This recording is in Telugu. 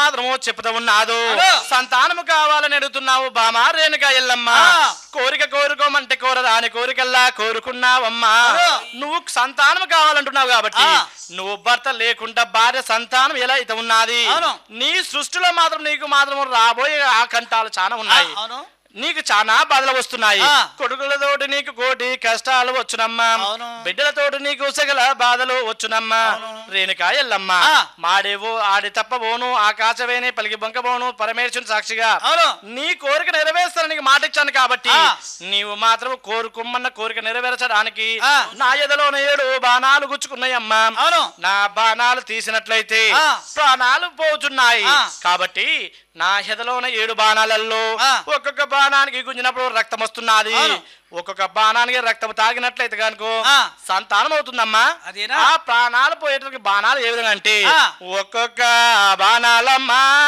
మాత్రము చెప్తా ఉన్నాదు అదో. సంతానము కావాలని అడుగుతున్నావు బామా రేణుక ఎల్లమ్మ ఆ. కోరిక కోరుకోమంటే కోరదాని కోరికల్లా కోరుకున్నావమ్మా అదో. నువ్వు సంతానం కావాలంటున్నావు కాబట్టి ఆ. నువ్వు భర్త లేకుండా భార్య సంతానం ఎలా అయితే ఉన్నది అవును. నీ సృష్టిలో మాత్రం నీకు మాత్రం రాబోయే ఆ కంటాలు చాలా ఉన్నాయి అవును నీకు చాలా బాధలు వస్తున్నాయి ఆ. కొడుకులతోటి నీకు కోటి కష్టాలు వచ్చునమ్మా అవును. బిడ్డలతోటి నీకు సగల బాధలు వచ్చునమ్మా రేణుకా ఎల్లమ్మ ఆ. మాడేవో ఆడి తప్పబోను ఆకాశవేని పలికి బొంకబోను పరమేశ్వరుని సాక్షిగా అవును నీ కోరిక నెరవేర్స్తానని నీకు మాట ఇచ్చాను కాబట్టి ఆ. నీవు మాత్రం కోరుకుమ్మన్న కోరిక నెరవేర్చడానికి ఆ. నా ఎదలోన ఏడు బాణాలు గుచ్చుకున్నాయమ్మా అవును నా బాణాలు తీసినట్లయితే ఆ. ప్రాణాలు పోతున్నాయి ఆ. కాబట్టి నా హెదలోన ఏడు బాణాలలో ఆ. ఒక్కొక్క బాణానికి గుంజినప్పుడు రక్తం వస్తున్నది అవును. ఒక్కొక్క బాణానికి రక్తం తాగినట్లయితే కనుక ఆ. సంతానం అవుతుందమ్మా అదేనా? ఆ ప్రాణాలు పోయేటటువంటి బాణాలు ఏ విధంగా అంటే ఆ. ఒక్కొక్క బా